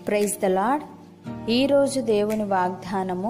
praise the lord ఈరోజు దేవుని వాగ్దానము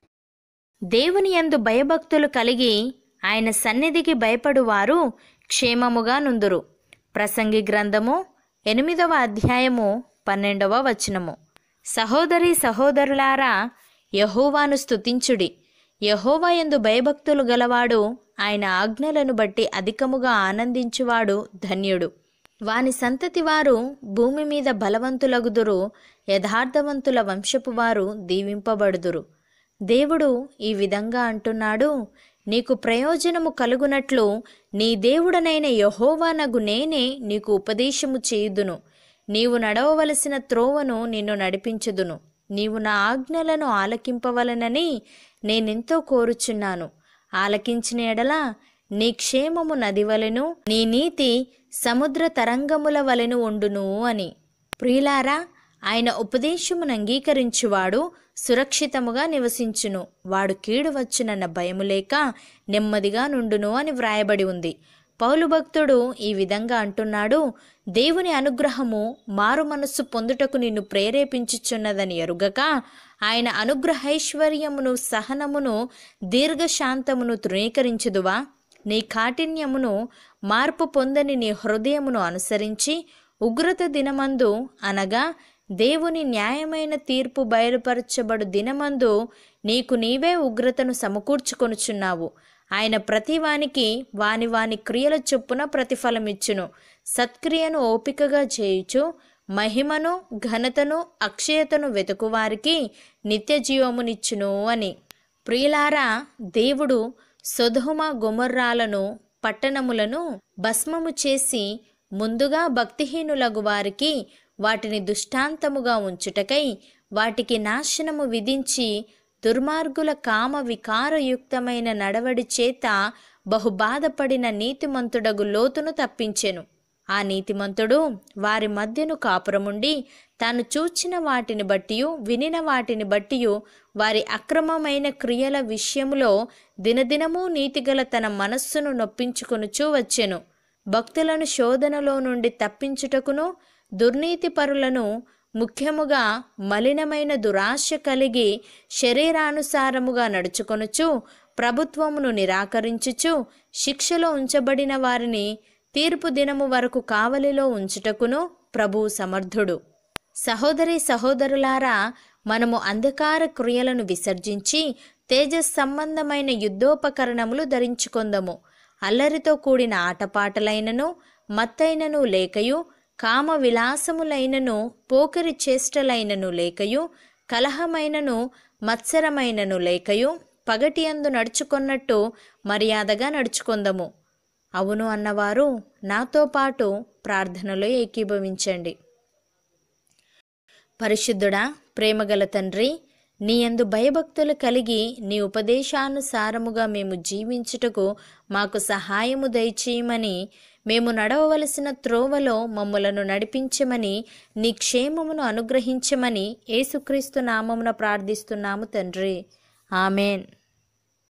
దేవుని యందు భయభక్తులు కలిగి ఆయన సన్నిధికి భయపడువారు క్షేమముగా నుందురు ప్రసంగి గ్రంథము ఎనిమిదవ అధ్యాయము పన్నెండవ వచనము సహోదరి సహోదరులారా యహోవాను స్తుతించుడి యహోవా యందు భయభక్తులు గలవాడు ఆయన ఆజ్ఞలను బట్టి అధికముగా ఆనందించువాడు ధన్యుడు వాని సంతతి వారు భూమి మీద బలవంతులగుదురు యథార్థవంతుల వంశపు వారు దీవింపబడుదురు దేవుడు ఈ విధంగా అంటున్నాడు నీకు ప్రయోజనము కలుగునట్లు నీ దేవుడనైన యహోవానగు నేనే నీకు ఉపదేశము చేయుదును నీవు నడవవలసిన త్రోవను నిన్ను నడిపించుదును నీవు నా ఆజ్ఞలను ఆలకింపవలనని నేనెంతో కోరుచున్నాను ఆలకించిన ఎడల నీ క్షేమము నది వలెను నీ నీతి సముద్ర తరంగముల వలెను ఉండును అని ప్రియులారా ఆయన ఉపదేశమును అంగీకరించువాడు సురక్షితముగా నివసించును వాడు కీడు వచ్చునన్న భయము లేక నెమ్మదిగా నుండును అని వ్రాయబడి ఉంది పౌలు భక్తుడు ఈ విధంగా అంటున్నాడు దేవుని అనుగ్రహము మారు మనస్సు పొందుటకు నిన్ను ప్రేరేపించుచున్నదని ఎరుగక ఆయన అనుగ్రహైశ్వర్యమును సహనమును దీర్ఘశాంతమును తృణీకరించుదువా నీ కాఠిన్యమును మార్పు పొందని నీ హృదయమును అనుసరించి ఉగ్రత దినమందు అనగా దేవుని న్యాయమైన తీర్పు బయలుపరచబడు దినమందు నీకు నీవే ఉగ్రతను సమకూర్చుకొనుచున్నావు ఆయన ప్రతివానికి వాని వాని క్రియల చొప్పున ప్రతిఫలమిచ్చును సత్క్రియను ఓపికగా చేయుచు మహిమను ఘనతను అక్షయతను వెతుకువారికి నిత్య జీవమునిచ్చును అని ప్రియులారా దేవుడు సొదొమ గొమర్రాలను పట్టణములను భస్మము చేసి ముందుగా భక్తిహీనులగు వారికి వాటిని దుష్టాంతముగా ఉంచుటకై వాటికి నాశనము విధించి దుర్మార్గుల కామ వికారయుక్తమైన నడవడి చేత బహు బాధపడిన నీతిమంతుడగు లోతును తప్పించెను ఆ నీతిమంతుడు వారి మధ్యను కాపురముండి తాను చూచిన వాటిని బట్టియు వినిన వాటిని బట్టియు వారి అక్రమమైన క్రియల విషయములో దినదినము నీతిగల తన మనస్సును నొప్పించుకొనుచూ వచ్చెను భక్తులను శోధనలో నుండి తప్పించుటకును దుర్నీతి పరులను ముఖ్యముగా మలినమైన దురాశ కలిగి శరీరానుసారముగా నడుచుకొనుచు ప్రభుత్వమును నిరాకరించుచు శిక్షలో ఉంచబడిన వారిని తీర్పు దినము వరకు కావలిలో ఉంచుటకును ప్రభు సమర్థుడు సహోదరి సహోదరులారా మనము అంధకార క్రియలను విసర్జించి తేజస్ సంబంధమైన యుద్ధోపకరణములు ధరించుకొందము అల్లరితో కూడిన ఆటపాటలైనను మత్తైనను లేకయు కామ విలాసములైనను పోకరి చేష్టలైనను లేకయు కలహమైనను మత్సరమైనను లేకయు పగటి అందు నడుచుకొన్నట్టు మర్యాదగా నడుచుకొందము అవును అన్నవారు నాతో పాటు ప్రార్థనలో ఏకీభవించండి పరిశుద్ధుడా ప్రేమగల తండ్రి నీ యందు భయభక్తులు కలిగి నీ ఉపదేశానుసారముగా మేము జీవించుటకు మాకు సహాయము దయచేయమని మేము నడవవలసిన త్రోవలో మమ్ములను నడిపించమని నీ క్షేమమును అనుగ్రహించమని యేసుక్రీస్తు నామమున ప్రార్థిస్తున్నాము తండ్రి ఆమెన్